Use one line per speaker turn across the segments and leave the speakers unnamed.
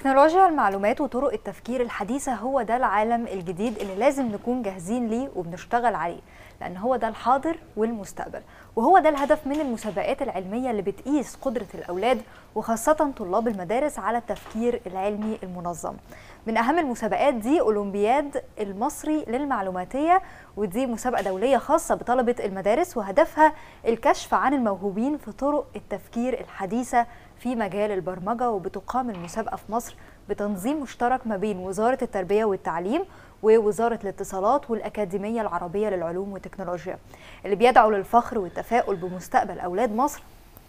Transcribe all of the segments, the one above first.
تكنولوجيا المعلومات وطرق التفكير الحديثة هو ده العالم الجديد اللي لازم نكون جاهزين ليه وبنشتغل عليه لأن هو ده الحاضر والمستقبل وهو ده الهدف من المسابقات العلمية اللي بتقيس قدرة الأولاد وخاصة طلاب المدارس على التفكير العلمي المنظم من أهم المسابقات دي أولمبياد المصري للمعلوماتية ودي مسابقة دولية خاصة بطلبة المدارس وهدفها الكشف عن الموهوبين في طرق التفكير الحديثة في مجال البرمجة وبتقام المسابقة في مصر بتنظيم مشترك ما بين وزارة التربية والتعليم ووزارة الاتصالات والأكاديمية العربية للعلوم والتكنولوجيا اللي بيدعو للفخر والتفاؤل بمستقبل أولاد مصر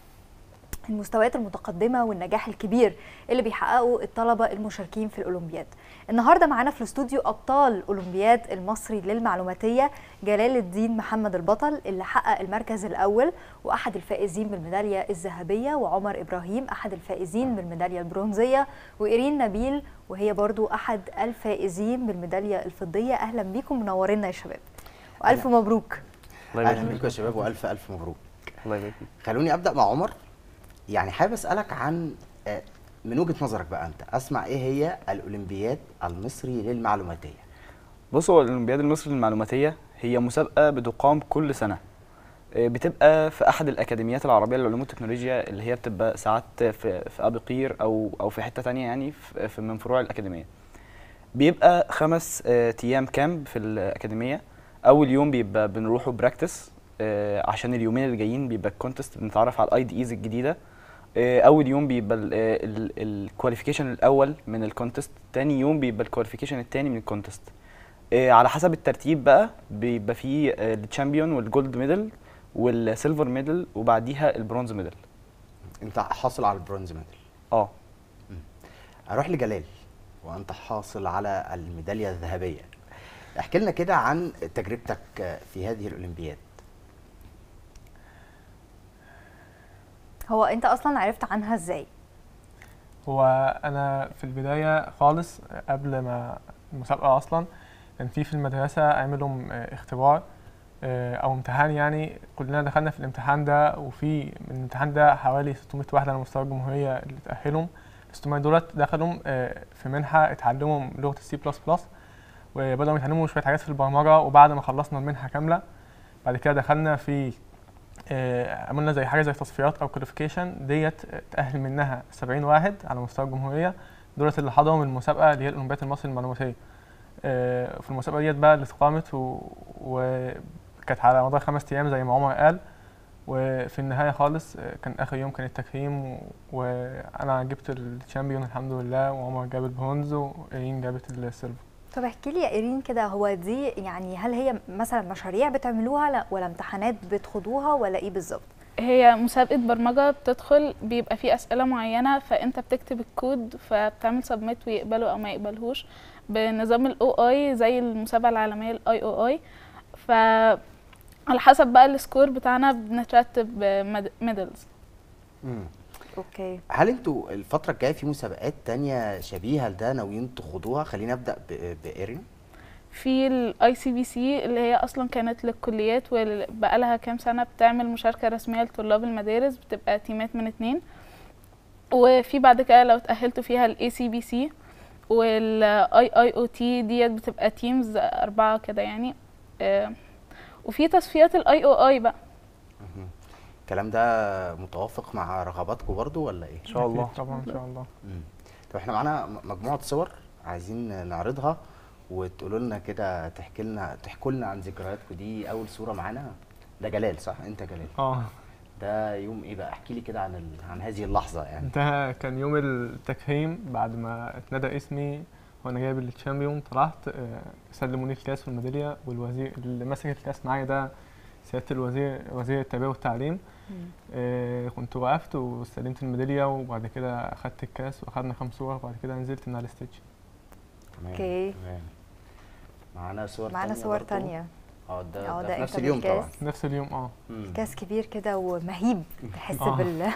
المستويات المتقدمة والنجاح الكبير اللي بيحققه الطلبة المشاركين في الأولمبياد النهاردة معانا في الاستوديو أبطال أولمبياد المصري للمعلوماتية جلال الدين محمد البطل اللي حقق المركز الأول وأحد الفائزين بالميدالية الذهبية وعمر إبراهيم أحد الفائزين بالميدالية البرونزية وإيرين نبيل وهي برضو أحد الفائزين بالميدالية الفضية أهلا بيكم منورينا يا شباب وألف مبروك
الله
اهلا
يبارك
بيكم يا شباب والف الف مبروك
الله يبارك فيك.
خلوني ابدا مع عمر يعني حابب اسالك عن آه، من وجهه نظرك بقى انت اسمع ايه هي الاولمبياد المصري للمعلوماتيه
بص هو الاولمبياد المصري للمعلوماتيه هي مسابقه بتقام كل سنه آه، بتبقى في احد الاكاديميات العربيه للعلوم والتكنولوجيا اللي هي بتبقى ساعات في في ابي قير او او في حته تانية يعني في في- من فروع الاكاديميه بيبقى خمس آه، ايام كامب في الاكاديميه اول يوم بيبقى بنروحوا براكتس عشان اليومين اللي جايين بيبقى الكونتست بنتعرف على الاي دي ايز الجديده آه، اول يوم بيبقى الكواليفيكيشن الاول من الكونتست تاني يوم بيبقى الكواليفيكيشن التاني من الكونتست آه، على حسب الترتيب بقى بيبقى فيه آه، الشامبيون والجولد ميدل والسيلفر ميدل وبعديها البرونز ميدل
انت حاصل على البرونز ميدال
اه
اروح لجلال وانت حاصل على الميداليه الذهبيه احكي لنا كده عن تجربتك آه، في هذه الاولمبياد
هو أنت أصلا عرفت عنها إزاي؟
هو انا في البدايه خالص قبل ما المسابقه اصلا كان في في المدرسه عملوا م- اختبار آه، او امتحان يعني كلنا دخلنا في الامتحان ده وفي من الامتحان ده حوالي 600 واحد على مستوى الجمهوريه اللي تاهلوا ال 600 دولت دخلوا آه، في منحه اتعلموا لغه السي بلس بلس وبداوا يتعلموا شويه حاجات في البرمجه وبعد ما خلصنا المنحه كامله بعد كده دخلنا في آه، عملنا زي حاجه زي تصفيات او كواليفيكيشن ديت آه، تاهل منها 70 واحد على مستوى الجمهوريه دولت اللي حضروا من المسابقه اللي هي الاولمبياد المصري المعلوماتيه آه، في المسابقه ديت بقى اللي اتقامت و- وكانت على مدار خمس ايام زي ما عمر قال وفي النهايه خالص آه، كان اخر يوم كان التكريم و- وانا جبت الشامبيون الحمد لله وعمر جاب البرونز وايرين جابت السيلفر
طب احكي لي يا ايرين كده هو دي يعني هل هي مثلا مشاريع بتعملوها لا ولا امتحانات بتخوضوها ولا ايه بالظبط؟
هي مسابقة برمجة بتدخل بيبقى فيه أسئلة معينة فأنت بتكتب الكود فبتعمل سبميت ويقبله أو ما يقبلهوش بنظام ال OI زي المسابقة العالمية ال IOI ف على حسب بقى السكور بتاعنا بنترتب ميدلز
اوكي
هل انتوا الفتره الجايه في مسابقات تانية شبيهه لده ناويين تخوضوها خلينا ابدا ب- بايرين
في الاي سي بي سي اللي هي اصلا كانت للكليات وبقى لها كام سنه بتعمل مشاركه رسميه لطلاب المدارس بتبقى تيمات من اتنين وفي بعد كده لو اتاهلتوا فيها الاي سي بي سي والاي اي او تي ديت بتبقى تيمز اربعه كده يعني آه، وفي تصفيات الاي او اي بقى
الكلام ده متوافق مع رغباتكم برضو ولا ايه
ان شاء الله
أكيد طبعا ان شاء الله
مم. طب احنا معانا م- مجموعه صور عايزين نعرضها وتقولوا لنا كده تحكي لنا تحكوا لنا عن ذكرياتكم دي اول صوره معانا ده جلال صح انت جلال
اه
ده يوم ايه بقى احكي لي كده عن ال... عن هذه اللحظه يعني
ده كان يوم التكريم بعد ما اتندى اسمي وانا جايب الشامبيون طلعت آه، سلموني الكاس والميداليه والوزير اللي ماسك الكاس معايا ده سياده الوزير وزير التربيه والتعليم آه، كنت وقفت واستلمت الميداليه وبعد كده اخدت الكاس واخدنا خمس صور وبعد كده نزلت من على الستيج
تمام،
أوكي.
تمام. معانا صور
معانا
تانية
صور
برضو؟
تانية
اه ده,
اه
ده,
ده
في نفس
انت
اليوم طبعا
بالكاس.
نفس اليوم اه
مم.
كاس كبير كده ومهيب تحس
آه.
بال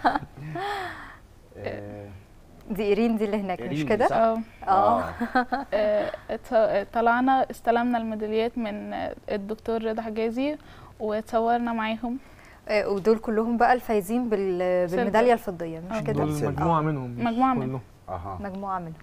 آه،
دي ايرين دي اللي هناك
إيرين
مش
دي
كده؟
صح؟
اه
اه
آه، ات- طلعنا استلمنا الميداليات من آه، الدكتور رضا حجازي وتصورنا معاهم
آه، ودول كلهم بقى الفايزين بال... بالميداليه الفضيه مش
آه.
كده؟
دول
سيلفر.
مجموعه منهم مش
مجموعة منهم.
كلهم.
اها
مجموعه منهم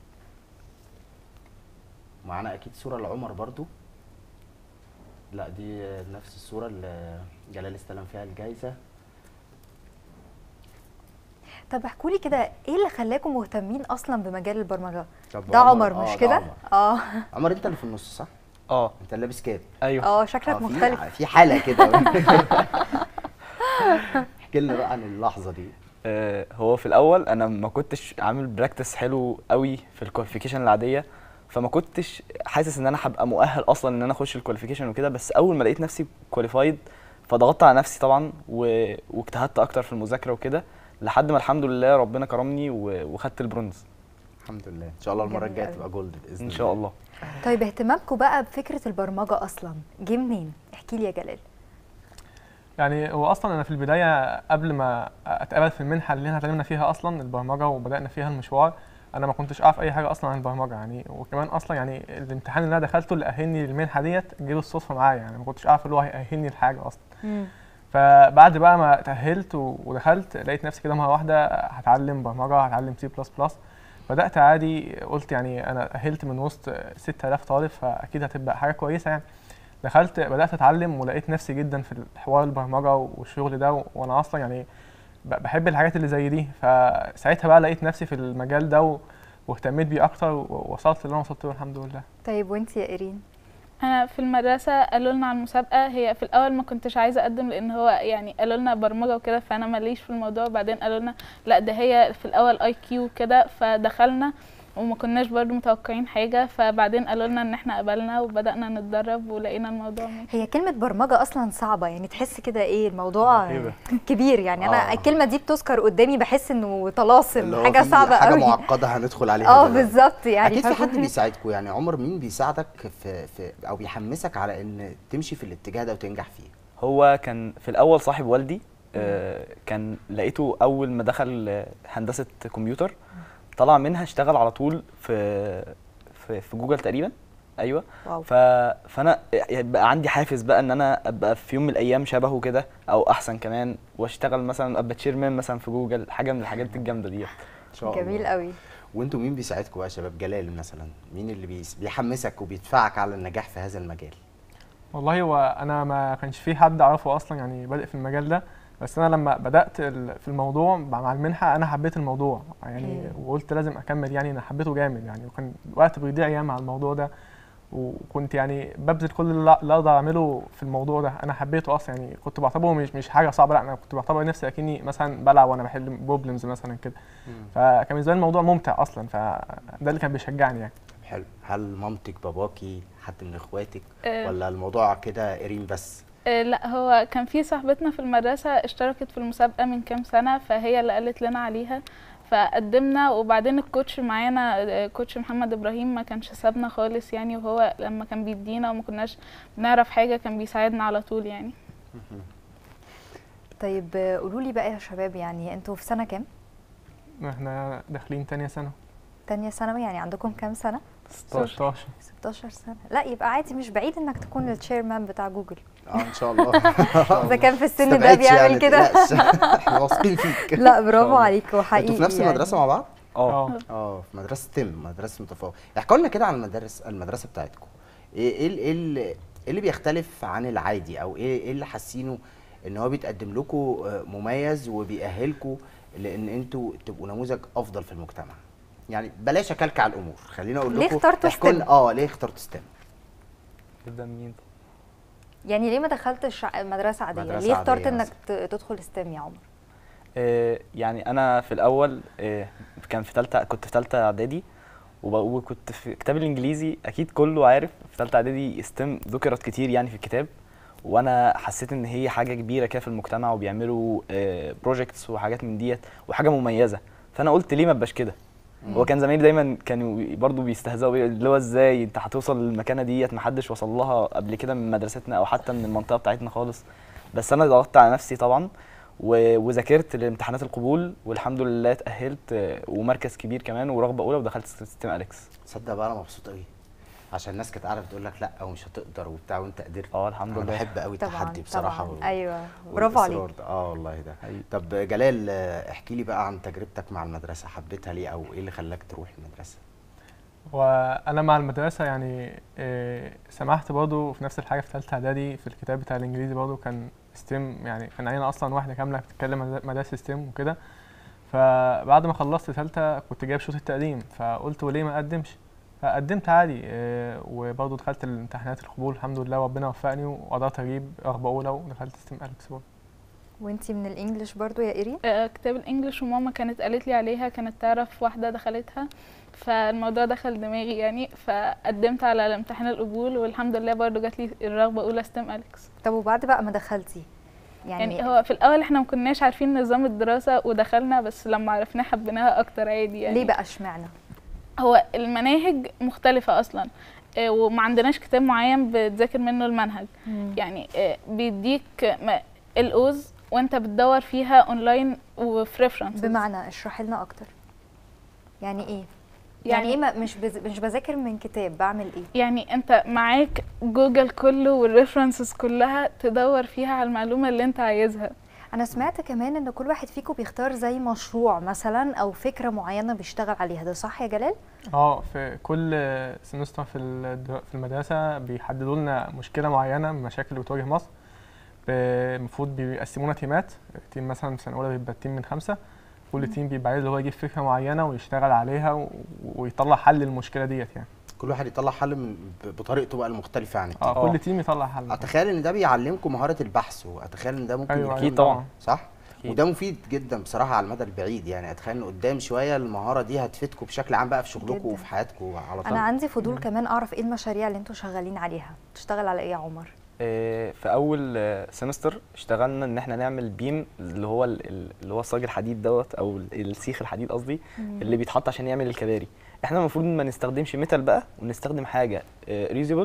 معانا اكيد صوره لعمر برضو لا دي نفس الصوره اللي جلال استلم فيها الجايزه
طب احكوا لي كده ايه اللي خلاكم مهتمين اصلا بمجال البرمجه
طب
ده عمر
آه،
مش
ده
كده
عمر.
اه
عمر انت اللي في النص صح
اه
انت لابس كاب
ايوه
اه
آه،
شكلك
في-
مختلف
في حاله كده احكي لنا بقى عن اللحظه دي
آه، هو في الاول انا ما كنتش عامل براكتس حلو قوي في الكواليفيكيشن العاديه فما كنتش حاسس ان انا هبقى مؤهل اصلا ان انا اخش الكواليفيكيشن وكده بس اول ما لقيت نفسي كواليفايد فضغطت على نفسي طبعا و... واجتهدت اكتر في المذاكره وكده لحد ما الحمد لله ربنا كرمني و... وخدت البرونز
الحمد لله ان شاء الله المره
جميل
الجايه
أوي.
تبقى جولد باذن
ان شاء الله
طيب اهتمامكم بقى بفكره البرمجه اصلا جه منين احكي لي يا جلال
يعني هو اصلا انا في البدايه قبل ما اتقابل في المنحه اللي احنا اتعلمنا فيها اصلا البرمجه وبدانا فيها المشوار انا ما كنتش اعرف اي حاجه اصلا عن البرمجه يعني وكمان اصلا يعني الامتحان اللي انا دخلته اللي اهلني للمنحه ديت جه بالصدفه معايا يعني ما كنتش اعرف اللي هو هيأهلني لحاجه اصلا فبعد بقى ما تأهلت و- ودخلت لقيت نفسي كده مرة واحدة هتعلم برمجة هتعلم سي بلس بلس بدأت عادي قلت يعني أنا أهلت من وسط 6000 طالب فأكيد هتبقى حاجة كويسة يعني دخلت بدأت أتعلم ولقيت نفسي جدا في الحوار البرمجة والشغل ده و- وأنا أصلا يعني ب- بحب الحاجات اللي زي دي فساعتها بقى لقيت نفسي في المجال ده و- واهتميت بيه أكتر ووصلت اللي أنا وصلت له الحمد لله
طيب وانت يا ايرين
انا في المدرسه قالوا لنا على المسابقه هي في الاول ما كنتش عايزه اقدم لان هو يعني قالوا لنا برمجه وكده فانا ماليش في الموضوع بعدين قالوا لنا لا ده هي في الاول اي كيو كده فدخلنا وما كناش برضو متوقعين حاجه فبعدين قالوا لنا ان احنا قبلنا وبدانا نتدرب ولقينا الموضوع ماشي
هي كلمة برمجة أصلا صعبة يعني تحس كده إيه الموضوع
رهيبة.
كبير يعني أنا
آه.
الكلمة دي بتذكر قدامي بحس إنه
اللي
طلاسم
هو
حاجة
في
صعبة
حاجه
قوي
معقده هندخل عليها
اه
دلوقتي.
بالظبط يعني
اكيد في حد
فاهمة؟
بيساعدكم يعني عمر مين بيساعدك في, في او بيحمسك على ان تمشي في الاتجاه ده وتنجح فيه
هو كان في الاول صاحب والدي آه، كان لقيته اول ما دخل آه، هندسه كمبيوتر طلع منها اشتغل على طول في في, في جوجل تقريبا ايوه
واو.
ف... فانا بقى عندي حافز بقى ان انا ابقى في يوم من الايام شبهه كده او احسن كمان واشتغل مثلا ابقى تشيرمان مثلا في جوجل حاجه من الحاجات الجامده ديت
ان شاء الله
جميل قوي
وانتوا مين بيساعدكم بقى يا شباب جلال مثلا مين اللي بيس- بيحمسك وبيدفعك على النجاح في هذا المجال
والله هو انا ما كانش في حد اعرفه اصلا يعني بادئ في المجال ده بس انا لما بدات ال- في الموضوع مع المنحه انا حبيت الموضوع يعني
مم.
وقلت لازم اكمل يعني انا حبيته جامد يعني وكان الوقت بيضيع ياما على الموضوع ده وكنت يعني ببذل كل اللي اللي اقدر اعمله في الموضوع ده انا حبيته اصلا يعني كنت بعتبره مش مش حاجه صعبه لا انا كنت بعتبر نفسي اكني مثلا بلعب وانا بحل بروبلمز مثلا كده فكان بالنسبه لي الموضوع ممتع اصلا فده اللي كان بيشجعني يعني
حلو هل مامتك باباكي حد من اخواتك
آه.
ولا الموضوع كده ايرين بس
آه، لا هو كان في صاحبتنا في المدرسة اشتركت في المسابقة من كام سنة فهي اللي قالت لنا عليها فقدمنا وبعدين الكوتش معانا آه، كوتش محمد ابراهيم ما كانش سابنا خالص يعني وهو لما كان بيدينا وما كناش بنعرف حاجة كان بيساعدنا على طول يعني
طيب قولوا لي بقى يا شباب يعني انتوا في سنة كام؟
احنا داخلين تانية سنه
تانية ثانوي يعني عندكم كام سنة؟
16
16 سنة لا يبقى عادي مش بعيد انك تكون التشيرمان بتاع جوجل
اه ان شاء الله
اذا كان في السن ده
استبعدش
بيعمل
يعني،
كده
تقلقش. احنا واثقين فيك
لا برافو
الله.
عليكم حقيقي
انتوا في نفس
يعني.
المدرسه مع بعض
اه
اه
اه في مدرسه تم مدرسه متفوق احكوا لنا كده عن المدارس المدرسه بتاعتكم ايه ايه ال- ايه ال- إيه اللي بيختلف عن العادي او ايه ايه اللي حاسينه ان هو بيتقدم لكم آه، مميز وبيأهلكم لان انتوا تبقوا نموذج افضل في المجتمع يعني بلاش اكلكع الامور خليني اقول
ليه
لكم
اخترتوا
احكوا لنا-
STEM؟
اه ليه اخترتوا ستيم
جدا مين
يعني ليه ما دخلتش ع- مدرسة عادية؟
مدرسة
ليه اخترت
عادية
انك
مثلا.
ت- تدخل ستيم يا عمر؟
آه، يعني انا في الاول آه، كان في ثالثه كنت في ثالثه اعدادي وب- وكنت في كتاب الانجليزي اكيد كله عارف في ثالثه اعدادي ستيم ذكرت كتير يعني في الكتاب وانا حسيت ان هي حاجه كبيره كده في المجتمع وبيعملوا بروجكتس وحاجات من ديت وحاجه مميزه فانا قلت ليه ما ابقاش كده هو كان زمايلي دايما كانوا برضو بيستهزئوا بيقولوا اللي هو ازاي انت هتوصل للمكانه ديت محدش وصل لها قبل كده من مدرستنا او حتى من المنطقه بتاعتنا خالص بس انا ضغطت على نفسي طبعا و- وذاكرت لامتحانات القبول والحمد لله اتاهلت آه، ومركز كبير كمان ورغبه اولى ودخلت ستيم اليكس
تصدق بقى انا مبسوط قوي عشان الناس كانت قاعده بتقول لك لا ومش هتقدر وبتاع وانت قدرت
اه الحمد
انا
لله
بحب قوي
طبعا
التحدي بصراحه
طبعا
وال-
ايوه برافو عليك
والإصرار ده. اه والله ده
حقيقي.
طب جلال آه، احكي لي بقى عن تجربتك مع المدرسه حبيتها ليه او ايه اللي خلاك تروح المدرسه
وانا مع المدرسه يعني إيه سمحت برضه في نفس الحاجه في ثالثه اعدادي في الكتاب بتاع الانجليزي برضه كان ستيم يعني كان علينا اصلا واحده كامله بتتكلم مد- مدارس ستيم وكده فبعد ما خلصت ثالثه كنت جايب شوط التقديم فقلت وليه ما اقدمش فقدمت عادي إيه وبرضه دخلت الامتحانات القبول الحمد لله ربنا وفقني وقدرت اجيب رغبه اولى ودخلت ستيم اليكس برضه
وانتي من الانجليش برضو يا ايرين
آه، كتاب الانجليش وماما كانت قالت لي عليها كانت تعرف واحده دخلتها فالموضوع دخل دماغي يعني فقدمت على الامتحان القبول والحمد لله برضو جات لي الرغبه اولى ستيم اليكس
طب وبعد بقى ما دخلتي يعني,
يعني هو في الاول احنا ما كناش عارفين نظام الدراسه ودخلنا بس لما عرفناه حبيناها اكتر عادي يعني
ليه بقى اشمعنى
هو المناهج مختلفه اصلا آه، وما عندناش كتاب معين بتذاكر منه المنهج يعني آه، بيديك م- الاوز وانت بتدور فيها اونلاين وفي ريفرنس
بمعنى اشرحي لنا اكتر يعني ايه يعني,
يعني-
ايه ما مش بز... مش بذاكر من كتاب بعمل ايه
يعني انت معاك جوجل كله والريفرنسز كلها تدور فيها على المعلومه اللي انت عايزها
انا سمعت كمان ان كل واحد فيكم بيختار زي مشروع مثلا او فكره معينه بيشتغل عليها ده صح يا جلال
اه في كل سمستر في الدرا- في المدرسه بيحددوا لنا مشكله معينه من المشاكل اللي بتواجه مصر ب- المفروض بيقسمونا تيمات تيم مثلا في سنه اولى بيبقى تيم من خمسه كل تيم بيبقى عايز اللي هو يجيب فكره معينه ويشتغل عليها و- ويطلع حل للمشكله ديت يعني
كل واحد يطلع حل من ب- بطريقته بقى المختلفه عن التاني
اه
آه.
كل تيم يطلع حل
اتخيل ان ده بيعلمكم مهاره البحث واتخيل ان ده ممكن
ايوه
يكون
أكيد طبعا.
صح
أكيد.
وده مفيد جدا بصراحه على المدى البعيد يعني اتخيل ان قدام شويه المهاره دي هتفيدكم بشكل عام بقى في شغلكم
جداً.
وفي حياتكم على طول
انا عندي فضول كمان اعرف ايه المشاريع اللي انتوا شغالين عليها بتشتغل على ايه يا عمر
آه، في اول آه، سمستر اشتغلنا ان احنا نعمل بيم اللي هو ال- ال- اللي هو صاج الحديد دوت او ال- السيخ الحديد قصدي اللي بيتحط عشان يعمل الكباري احنا المفروض ما نستخدمش ميتال بقى ونستخدم حاجه ريوزبل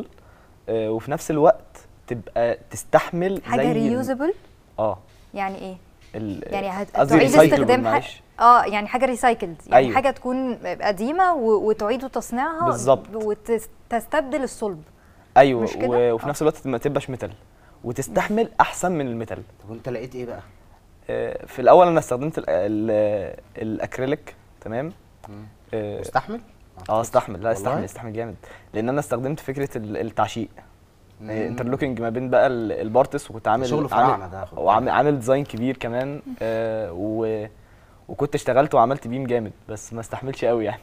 وفي نفس الوقت تبقى تستحمل
حاجه
زي ال-
ريوزبل
اه
يعني ايه
ال-
يعني هت-
قصدي
تعيد
recyclable،
استخدام حاجه
معلش.
اه يعني حاجه ريسايكلد يعني
أيوة.
حاجه تكون قديمه و... وتعيدوا تصنيعها
بالظبط.
وتستبدل الصلب
ايوه
مش كده؟
و- وفي
آه.
نفس الوقت ما تبقاش ميتال وتستحمل احسن من الميتال
طب وانت لقيت ايه بقى
آه، في الاول انا استخدمت ال- ال- الاكريليك تمام
مم.
اه
استحمل
آه، استحمل لا
والله؟
استحمل استحمل جامد لان انا استخدمت فكره ال- التعشيق
مم.
انترلوكينج ما بين بقى ال- البارتس وكنت عامل
شغل
عامل
فراعنه ده خد
وعامل
بالك.
عامل ديزاين كبير كمان آه و وكنت اشتغلت وعملت بيم جامد بس ما استحملش قوي يعني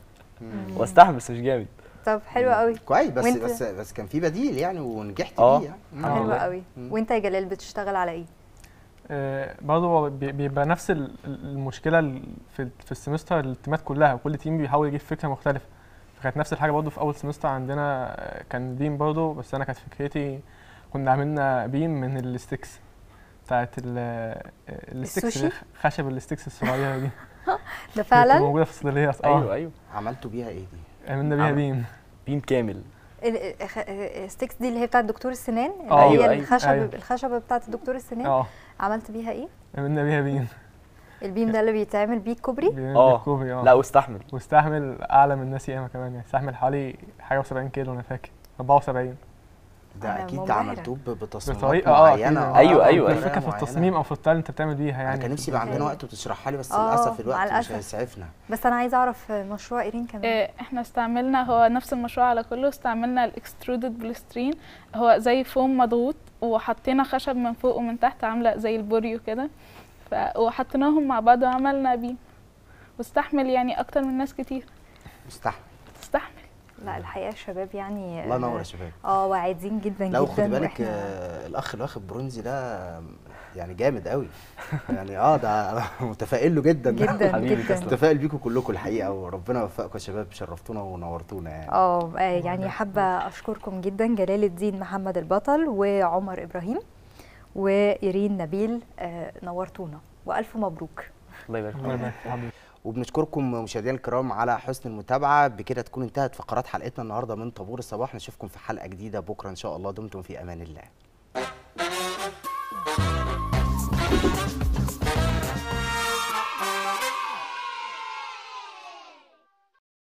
مم.
واستحمل بس مش جامد
طب حلو قوي
كويس بس
وانت؟
بس بس كان في بديل يعني ونجحت
آه.
بيه يعني مم.
الحمد
حلو
لله.
قوي
مم.
وانت يا جلال بتشتغل على ايه
آه، برضه هو بي- بيبقى نفس ال- ال- المشكله ال- في في السمستر التيمات كلها وكل تيم بيحاول يجيب فكره مختلفه فكانت نفس الحاجه برضه في اول سمستر عندنا آه، كان بيم برضه بس انا كانت فكرتي كنا عملنا بيم من الستيكس بتاعت ال الستيكس
السوشي؟
اللي خ- خشب الستيكس الصغيره دي
ده
كانت
فعلا
موجوده في الصيدليه اه
ايوه ايوه
عملتوا بيها ايه دي
عملنا بيها
عمل-
بيم
بيم كامل
ال- الخ- الستيكس دي اللي هي بتاعت دكتور السنان اللي
آه.
هي
أيوة، أيوة،
الخشب
أيوة.
الخشبه بتاعت دكتور السنان
اه
عملت بيها ايه
عملنا بيها بيم
البيم ده اللي بيتعمل بيه الكوبري
بيم
آه.
بالكوبري اه
لا واستحمل
واستحمل اعلى من الناس ياما كمان يعني استحمل حوالي حاجه و70 كيلو انا فاكر 74
ده
أنا
اكيد
منبهرة.
عملتوه ب- بتصميمات
بطريقه اه
معينه
أكيد.
آه،
أيوة،
آه،
أيوة،
الفكره
بطريقة
في
معينة.
التصميم او في الستايل اللي انت بتعمل بيها يعني
انا كان نفسي يبقى عندنا
أيوة.
وقت وتشرحها لي بس
آه،
للاسف
مع
الوقت مش
الأسف.
هيسعفنا
بس انا عايزه اعرف مشروع ايرين كمان
آه، احنا استعملنا هو نفس المشروع على كله استعملنا الاكسترودد بوليسترين هو زي فوم مضغوط وحطينا خشب من فوق ومن تحت عامله زي البوريو كده ف... وحطيناهم مع بعض وعملنا بيه واستحمل يعني اكتر من ناس كتير
مستحمل
تستحمل
لا الحقيقه الشباب يعني
الله ينور يا شباب
اه واعدين جدا
لا
جدا
وخد بالك
وإحنا-
آه، الاخ اللي واخد برونزي ده يعني جامد قوي يعني اه ده متفائل له جدا
جدا
حبيبي
جدا
تسلم.
متفائل بيكم كلكم الحقيقه وربنا يوفقكم يا شباب شرفتونا ونورتونا يعني
اه آه، يعني حابه اشكركم جدا جلال الدين محمد البطل وعمر ابراهيم وايرين نبيل آه، نورتونا والف مبروك
الله يبارك
الله
فيك
يبارك في حضرتك
وبنشكركم مشاهدينا الكرام على حسن المتابعه بكده تكون انتهت فقرات حلقتنا النهارده من طابور الصباح نشوفكم في حلقه جديده بكره ان شاء الله دمتم في امان الله